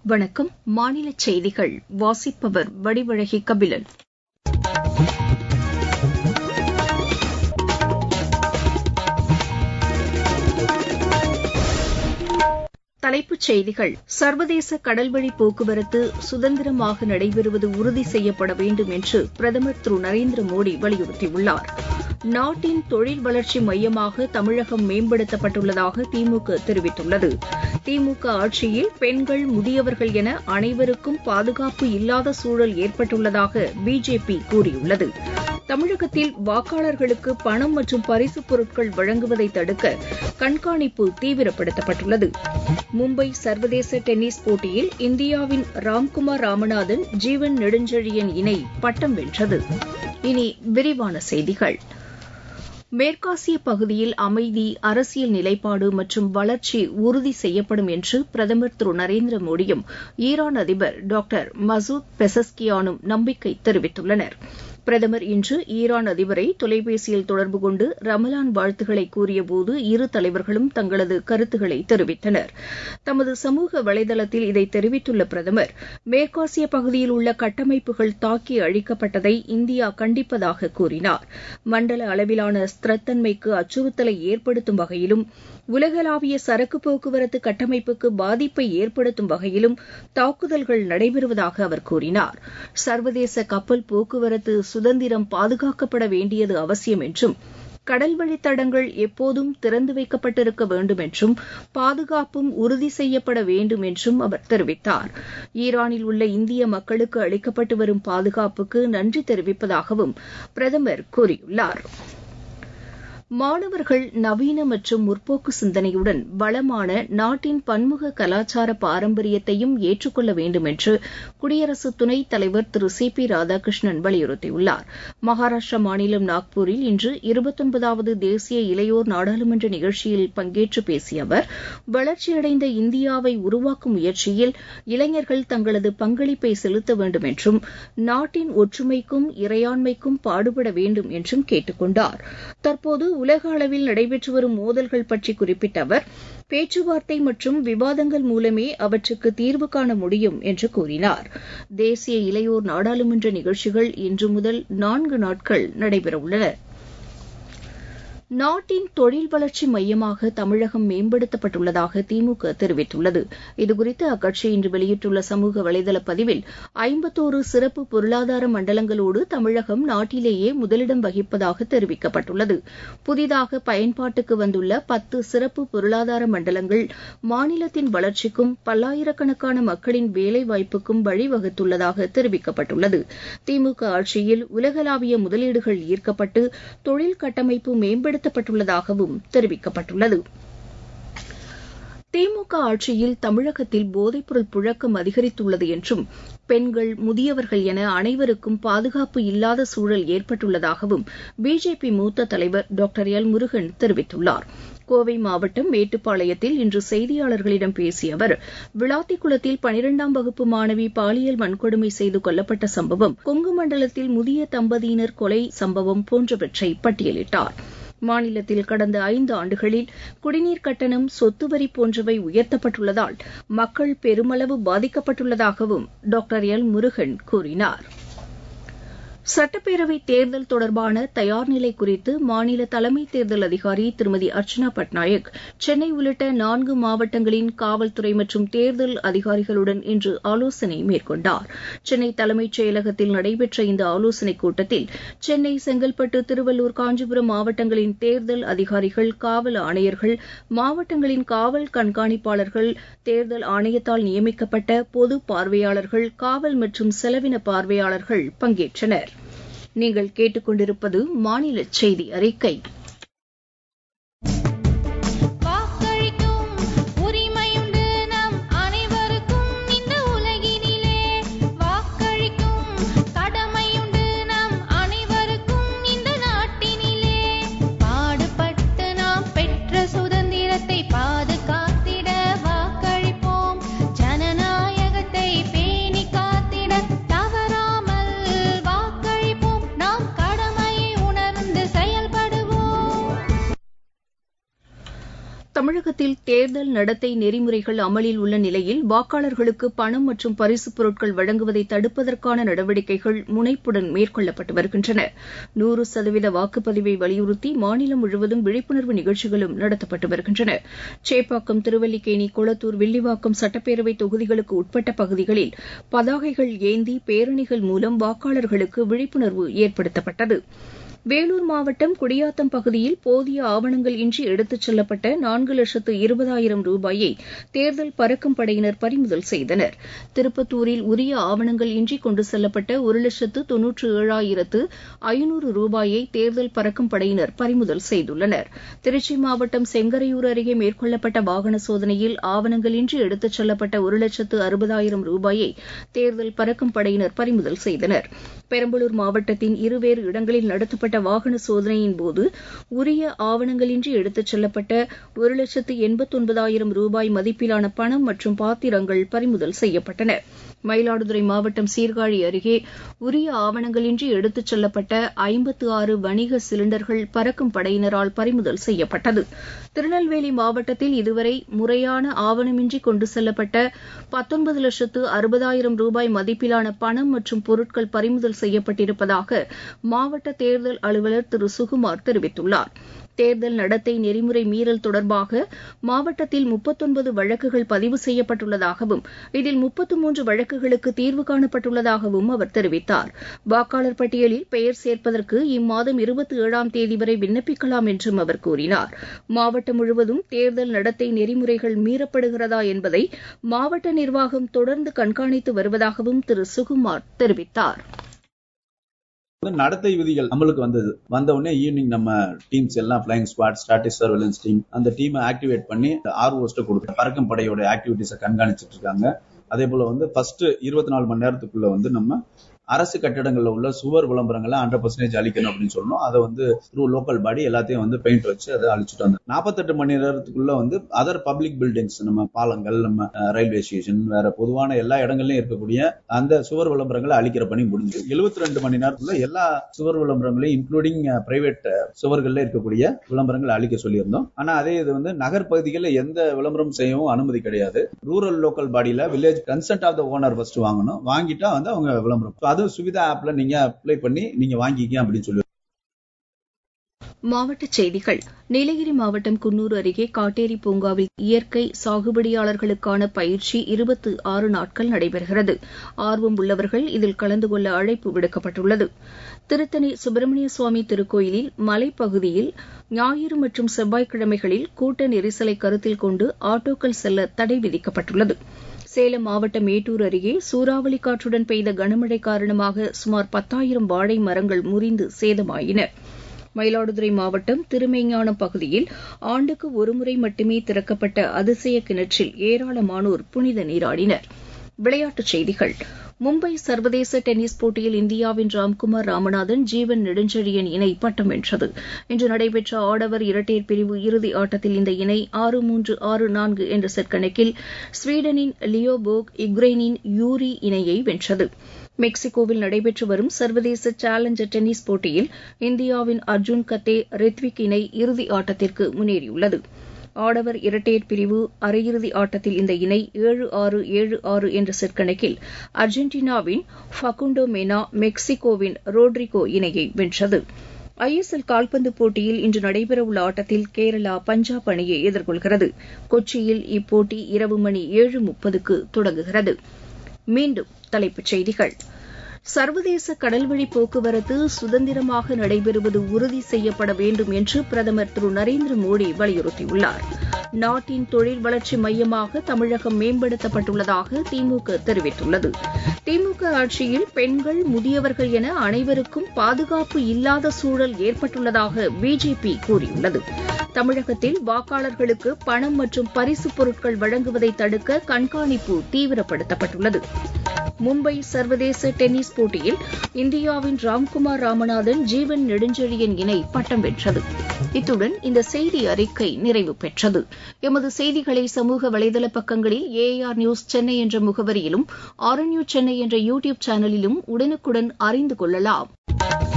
வணக்கம் மாநில செய்திகள் வாசிப்பவர் வடிவழகி கபிலன் தலைப்புச் செய்திகள் சர்வதேச கடல்வழி போக்குவரத்து சுதந்திரமாக நடைபெறுவது உறுதி செய்யப்பட வேண்டும் என்று பிரதமர் திரு நரேந்திர மோடி வலியுறுத்தியுள்ளார் நாட்டின் தொழில் வளர்ச்சி மையமாக தமிழகம் மேம்படுத்தப்பட்டுள்ளதாக திமுக தெரிவித்துள்ளது திமுக ஆட்சியில் பெண்கள் முதியவர்கள் என அனைவருக்கும் பாதுகாப்பு இல்லாத சூழல் ஏற்பட்டுள்ளதாக பிஜேபி கூறியுள்ளது தமிழகத்தில் வாக்காளர்களுக்கு பணம் மற்றும் பரிசுப் பொருட்கள் வழங்குவதை தடுக்க கண்காணிப்பு தீவிரப்படுத்தப்பட்டுள்ளது மும்பை சர்வதேச டென்னிஸ் போட்டியில் இந்தியாவின் ராம்குமார் ராமநாதன் ஜீவன் நெடுஞ்செழியன் இணை பட்டம் வென்றது இனி விரிவான செய்திகள் மேற்காசிய பகுதியில் அமைதி அரசியல் நிலைப்பாடு மற்றும் வளர்ச்சி உறுதி செய்யப்படும் என்று பிரதமர் திரு நரேந்திர மோடியும் ஈரான் அதிபர் டாக்டர் மசூத் பெசஸ்கியானும் நம்பிக்கை தெரிவித்துள்ளனர் பிரதமர் இன்று ஈரான் அதிபரை தொலைபேசியில் தொடர்பு கொண்டு ரமலான் வாழ்த்துக்களை கூறியபோது இரு தலைவர்களும் தங்களது கருத்துக்களை தெரிவித்தனர் தமது சமூக வலைதளத்தில் இதை தெரிவித்துள்ள பிரதமர் மேற்காசிய பகுதியில் உள்ள கட்டமைப்புகள் தாக்கி அழிக்கப்பட்டதை இந்தியா கண்டிப்பதாக கூறினார் மண்டல அளவிலான ஸ்திரத்தன்மைக்கு அச்சுறுத்தலை ஏற்படுத்தும் வகையிலும் உலகளாவிய சரக்கு போக்குவரத்து கட்டமைப்புக்கு பாதிப்பை ஏற்படுத்தும் வகையிலும் தாக்குதல்கள் நடைபெறுவதாக அவர் கூறினார் சர்வதேச கப்பல் போக்குவரத்து சுதந்திரம் பாதுகாக்கப்பட வேண்டியது அவசியம் என்றும் கடல் வழித்தடங்கள் எப்போதும் திறந்து வைக்கப்பட்டிருக்க வேண்டும் என்றும் பாதுகாப்பும் உறுதி செய்யப்பட வேண்டும் என்றும் அவர் தெரிவித்தார் ஈரானில் உள்ள இந்திய மக்களுக்கு அளிக்கப்பட்டு வரும் பாதுகாப்புக்கு நன்றி தெரிவிப்பதாகவும் பிரதமர் கூறியுள்ளார் மாணவர்கள் நவீன மற்றும் முற்போக்கு சிந்தனையுடன் வளமான நாட்டின் பன்முக கலாச்சார பாரம்பரியத்தையும் ஏற்றுக்கொள்ள வேண்டும் என்று குடியரசு துணைத் தலைவர் திரு சி பி ராதாகிருஷ்ணன் வலியுறுத்தியுள்ளார் மகாராஷ்டிரா மாநிலம் நாக்பூரில் இன்று இருபத்தொன்பதாவது தேசிய இளையோர் நாடாளுமன்ற நிகழ்ச்சியில் பங்கேற்று பேசிய அவர் வளர்ச்சியடைந்த இந்தியாவை உருவாக்கும் முயற்சியில் இளைஞர்கள் தங்களது பங்களிப்பை செலுத்த வேண்டும் என்றும் நாட்டின் ஒற்றுமைக்கும் இறையாண்மைக்கும் பாடுபட வேண்டும் என்றும் கேட்டுக் கொண்டார் தற்போது உலக அளவில் நடைபெற்று வரும் மோதல்கள் பற்றி குறிப்பிட்ட அவர் பேச்சுவார்த்தை மற்றும் விவாதங்கள் மூலமே அவற்றுக்கு தீர்வு காண முடியும் என்று கூறினார் தேசிய இளையோர் நாடாளுமன்ற நிகழ்ச்சிகள் இன்று முதல் நான்கு நாட்கள் நடைபெறவுள்ளன நாட்டின் தொழில் வளர்ச்சி மையமாக தமிழகம் மேம்படுத்தப்பட்டுள்ளதாக திமுக தெரிவித்துள்ளது இதுகுறித்து அக்கட்சி இன்று வெளியிட்டுள்ள சமூக வலைதள பதிவில் ஐம்பத்தோரு சிறப்பு பொருளாதார மண்டலங்களோடு தமிழகம் நாட்டிலேயே முதலிடம் வகிப்பதாக தெரிவிக்கப்பட்டுள்ளது புதிதாக பயன்பாட்டுக்கு வந்துள்ள பத்து சிறப்பு பொருளாதார மண்டலங்கள் மாநிலத்தின் வளர்ச்சிக்கும் பல்லாயிரக்கணக்கான மக்களின் வேலைவாய்ப்புக்கும் வழிவகுத்துள்ளதாக தெரிவிக்கப்பட்டுள்ளது திமுக ஆட்சியில் உலகளாவிய முதலீடுகள் ஈர்க்கப்பட்டு தொழில் கட்டமைப்பு மேம்படுத்த மேம்படுத்தப்பட்டுள்ளதாகவும் தெரிவிக்கப்பட்டுள்ளது திமுக ஆட்சியில் தமிழகத்தில் போதைப்பொருள் புழக்கம் அதிகரித்துள்ளது என்றும் பெண்கள் முதியவர்கள் என அனைவருக்கும் பாதுகாப்பு இல்லாத சூழல் ஏற்பட்டுள்ளதாகவும் பிஜேபி மூத்த தலைவர் டாக்டர் எல் முருகன் தெரிவித்துள்ளார் கோவை மாவட்டம் மேட்டுப்பாளையத்தில் இன்று செய்தியாளர்களிடம் பேசிய அவர் விளாத்திக்குளத்தில் பனிரெண்டாம் வகுப்பு மாணவி பாலியல் வன்கொடுமை செய்து கொல்லப்பட்ட சம்பவம் கொங்கு மண்டலத்தில் முதிய தம்பதியினர் கொலை சம்பவம் போன்றவற்றை பட்டியலிட்டார் மாநிலத்தில் கடந்த ஐந்து ஆண்டுகளில் குடிநீர் கட்டணம் சொத்து வரி போன்றவை உயர்த்தப்பட்டுள்ளதால் மக்கள் பெருமளவு பாதிக்கப்பட்டுள்ளதாகவும் டாக்டர் எல் முருகன் கூறினார் சட்டப்பேரவை தேர்தல் தொடர்பான தயார்நிலை குறித்து மாநில தலைமை தேர்தல் அதிகாரி திருமதி அர்ச்சனா பட்நாயக் சென்னை உள்ளிட்ட நான்கு மாவட்டங்களின் காவல்துறை மற்றும் தேர்தல் அதிகாரிகளுடன் இன்று ஆலோசனை மேற்கொண்டார் சென்னை தலைமைச் செயலகத்தில் நடைபெற்ற இந்த ஆலோசனைக் கூட்டத்தில் சென்னை செங்கல்பட்டு திருவள்ளூர் காஞ்சிபுரம் மாவட்டங்களின் தேர்தல் அதிகாரிகள் காவல் ஆணையர்கள் மாவட்டங்களின் காவல் கண்காணிப்பாளர்கள் தேர்தல் ஆணையத்தால் நியமிக்கப்பட்ட பொது பார்வையாளர்கள் காவல் மற்றும் செலவின பார்வையாளர்கள் பங்கேற்றனர் நீங்கள் கேட்டுக்கொண்டிருப்பது மாநில செய்தி அறிக்கை தவறாமல் வாக்களிப்போம் நாம் கடமையை உணர்ந்து செயல்படுவோம் தமிழகத்தில் தேர்தல் நடத்தை நெறிமுறைகள் அமலில் உள்ள நிலையில் வாக்காளர்களுக்கு பணம் மற்றும் பரிசுப் பொருட்கள் வழங்குவதை தடுப்பதற்கான நடவடிக்கைகள் முனைப்புடன் மேற்கொள்ளப்பட்டு வருகின்றன நூறு சதவீத வாக்குப்பதிவை வலியுறுத்தி மாநிலம் முழுவதும் விழிப்புணர்வு நிகழ்ச்சிகளும் நடத்தப்பட்டு வருகின்றன சேப்பாக்கம் திருவல்லிக்கேணி கொளத்தூர் வில்லிவாக்கம் சட்டப்பேரவை தொகுதிகளுக்கு உட்பட்ட பகுதிகளில் பதாகைகள் ஏந்தி பேரணிகள் மூலம் வாக்காளர்களுக்கு விழிப்புணர்வு ஏற்படுத்தப்பட்டது வேலூர் மாவட்டம் குடியாத்தம் பகுதியில் போதிய ஆவணங்கள் இன்றி எடுத்துச் செல்லப்பட்ட நான்கு லட்சத்து இருபதாயிரம் ரூபாயை தேர்தல் பறக்கும் படையினர் பறிமுதல் செய்தனர் திருப்பத்தூரில் உரிய ஆவணங்கள் இன்றி கொண்டு செல்லப்பட்ட ஒரு லட்சத்து தொன்னூற்று ஏழாயிரத்து ஐநூறு ரூபாயை தேர்தல் பறக்கும் படையினர் பறிமுதல் செய்துள்ளனர் திருச்சி மாவட்டம் செங்கரையூர் அருகே மேற்கொள்ளப்பட்ட வாகன சோதனையில் ஆவணங்களின்றி எடுத்துச் செல்லப்பட்ட ஒரு லட்சத்து அறுபதாயிரம் ரூபாயை தேர்தல் பறக்கும் படையினர் பறிமுதல் செய்தனர் பெரம்பலூர் மாவட்டத்தின் இருவேறு இடங்களில் நடத்தப்பட்ட வாகன சோதனையின் போது உரிய ஆவணங்களின்றி எடுத்துச் செல்லப்பட்ட ஒரு லட்சத்து எண்பத்தொன்பதாயிரம் ரூபாய் மதிப்பிலான பணம் மற்றும் பாத்திரங்கள் பறிமுதல் செய்யப்பட்டன மயிலாடுதுறை மாவட்டம் சீர்காழி அருகே உரிய ஆவணங்களின்றி எடுத்துச் செல்லப்பட்ட ஐம்பத்து ஆறு வணிக சிலிண்டர்கள் பறக்கும் படையினரால் பறிமுதல் செய்யப்பட்டது திருநெல்வேலி மாவட்டத்தில் இதுவரை முறையான ஆவணமின்றி கொண்டு செல்லப்பட்ட பத்தொன்பது லட்சத்து அறுபதாயிரம் ரூபாய் மதிப்பிலான பணம் மற்றும் பொருட்கள் பறிமுதல் செய்யப்பட்டிருப்பதாக மாவட்ட தேர்தல் அலுவலர் திரு சுகுமார் தெரிவித்துள்ளார் தேர்தல் நடத்தை நெறிமுறை மீறல் தொடர்பாக மாவட்டத்தில் முப்பத்தொன்பது வழக்குகள் பதிவு செய்யப்பட்டுள்ளதாகவும் இதில் முப்பத்து மூன்று வழக்குகளுக்கு தீர்வு காணப்பட்டுள்ளதாகவும் அவர் தெரிவித்தார் வாக்காளர் பட்டியலில் பெயர் சேர்ப்பதற்கு இம்மாதம் இருபத்தி ஏழாம் தேதி வரை விண்ணப்பிக்கலாம் என்றும் அவர் கூறினார் மாவட்டம் முழுவதும் தேர்தல் நடத்தை நெறிமுறைகள் மீறப்படுகிறதா என்பதை மாவட்ட நிர்வாகம் தொடர்ந்து கண்காணித்து வருவதாகவும் திரு சுகுமார் தெரிவித்தார் நடத்தை விதிகள் அமலுக்கு வந்தது வந்த உடனே ஈவினிங் நம்ம டீம்ஸ் எல்லாம் flying squad static surveillance team அந்த டீமை ஆக்டிவேட் பண்ணி ஆர்ஓஸ்ட கொடுத்து பறக்கும் படையோட ஆக்டிவிட்டிஸை கண்காணிச்சிட்டு இருக்காங்க அதே போல வந்து ஃபர்ஸ்ட் இருபத்தி நாலு மணி நேரத்துக்குள்ள வந்து நம்ம அரசு கட்டிடங்கள்ல உள்ள சுவர் விளம்பரங்களை ஹண்ட்ரட் பர்சன்டேஜ் அழிக்கணும் அப்படின்னு சொல்லணும் அதை வந்து த்ரூ லோக்கல் பாடி எல்லாத்தையும் வந்து பெயிண்ட் வச்சு அதை அழிச்சுட்டு வந்தோம் நாற்பத்தெட்டு மணி நேரத்துக்குள்ள வந்து அதர் பப்ளிக் பில்டிங்ஸ் நம்ம பாலங்கள் நம்ம ரயில்வே ஸ்டேஷன் வேற பொதுவான எல்லா இடங்கள்லயும் இருக்கக்கூடிய அந்த சுவர் விளம்பரங்களை அழிக்கிற பணி முடிஞ்சு எழுபத்தி ரெண்டு மணி நேரத்துக்குள்ள எல்லா சுவர் விளம்பரங்களையும் இன்க்ளூடிங் பிரைவேட் சுவர்கள்ல இருக்கக்கூடிய விளம்பரங்களை அழிக்க சொல்லியிருந்தோம் ஆனா அதே இது வந்து நகர் பகுதிகளில் எந்த விளம்பரம் செய்யவும் அனுமதி கிடையாது ரூரல் லோக்கல் பாடியில village consent of the owner first வாங்கணும் வாங்கிட்டா வந்து அவங்க விளம்பரம் அதுவும் சுவிதா ஆப்ல நீங்க அப்ளை பண்ணி நீங்க வாங்கிக்க அப்படின்னு சொல்லி மாவட்டச் செய்திகள் நீலகிரி மாவட்டம் குன்னூர் அருகே காட்டேரி பூங்காவில் இயற்கை சாகுபடியாளர்களுக்கான பயிற்சி இருபத்து ஆறு நாட்கள் நடைபெறுகிறது ஆர்வம் உள்ளவர்கள் இதில் கலந்து கொள்ள அழைப்பு விடுக்கப்பட்டுள்ளது திருத்தணி சுப்பிரமணிய சுவாமி திருக்கோயிலில் மலைப்பகுதியில் ஞாயிறு மற்றும் செவ்வாய்க்கிழமைகளில் கூட்ட நெரிசலை கருத்தில் கொண்டு ஆட்டோக்கள் செல்ல தடை விதிக்கப்பட்டுள்ளது சேலம் மாவட்டம் மேட்டூர் அருகே சூறாவளி காற்றுடன் பெய்த கனமழை காரணமாக சுமார் பத்தாயிரம் வாழை மரங்கள் முறிந்து சேதமாயின மயிலாடுதுறை மாவட்டம் திருமெய்ஞானம் பகுதியில் ஆண்டுக்கு ஒருமுறை மட்டுமே திறக்கப்பட்ட அதிசய கிணற்றில் ஏராளமானோர் புனித நீராடினர் விளையாட்டுச் செய்திகள் மும்பை சர்வதேச டென்னிஸ் போட்டியில் இந்தியாவின் ராம்குமார் ராமநாதன் ஜீவன் நெடுஞ்செழியன் இணை பட்டம் வென்றது இன்று நடைபெற்ற ஆடவர் இரட்டையர் பிரிவு இறுதி ஆட்டத்தில் இந்த இணை ஆறு மூன்று ஆறு நான்கு என்ற செட் கணக்கில் ஸ்வீடனின் லியோபோக் யுக்ரைனின் யூரி இணையை வென்றது மெக்சிகோவில் நடைபெற்று வரும் சர்வதேச சேலஞ்சர் டென்னிஸ் போட்டியில் இந்தியாவின் அர்ஜுன் கத்தே ரித்விக் இணை இறுதி ஆட்டத்திற்கு முன்னேறியுள்ளது ஆடவர் இரட்டையர் பிரிவு அரையிறுதி ஆட்டத்தில் இந்த இணை ஏழு ஆறு ஏழு ஆறு என்ற செட் கணக்கில் அர்ஜென்டினாவின் ஃபகுண்டோ மெனா மெக்சிகோவின் ரோட்ரிகோ இணையை வென்றது ஐஎஸ்எல் கால்பந்து போட்டியில் இன்று நடைபெறவுள்ள ஆட்டத்தில் கேரளா பஞ்சாப் அணியை எதிர்கொள்கிறது கொச்சியில் இப்போட்டி இரவு மணி ஏழு முப்பதுக்கு தொடங்குகிறது மீண்டும் தலைப்புச் செய்திகள் சர்வதேச கடல்வழி போக்குவரத்து சுதந்திரமாக நடைபெறுவது உறுதி செய்யப்பட வேண்டும் என்று பிரதமர் திரு நரேந்திர மோடி வலியுறுத்தியுள்ளார் நாட்டின் தொழில் வளர்ச்சி மையமாக தமிழகம் மேம்படுத்தப்பட்டுள்ளதாக திமுக தெரிவித்துள்ளது திமுக ஆட்சியில் பெண்கள் முதியவர்கள் என அனைவருக்கும் பாதுகாப்பு இல்லாத சூழல் ஏற்பட்டுள்ளதாக பிஜேபி கூறியுள்ளது தமிழகத்தில் வாக்காளர்களுக்கு பணம் மற்றும் பரிசுப் பொருட்கள் வழங்குவதை தடுக்க கண்காணிப்பு தீவிரப்படுத்தப்பட்டுள்ளது மும்பை சர்வதேச டென்னிஸ் போட்டியில் இந்தியாவின் ராம்குமார் ராமநாதன் ஜீவன் நெடுஞ்செழியன் இணை பட்டம் வென்றது இத்துடன் இந்த செய்தி அறிக்கை நிறைவு பெற்றது எமது செய்திகளை சமூக வலைதள பக்கங்களில் ஏஆர் நியூஸ் சென்னை என்ற முகவரியிலும் ஆர் நியூஸ் சென்னை என்ற யூ டியூப் சேனலிலும் உடனுக்குடன் அறிந்து கொள்ளலாம்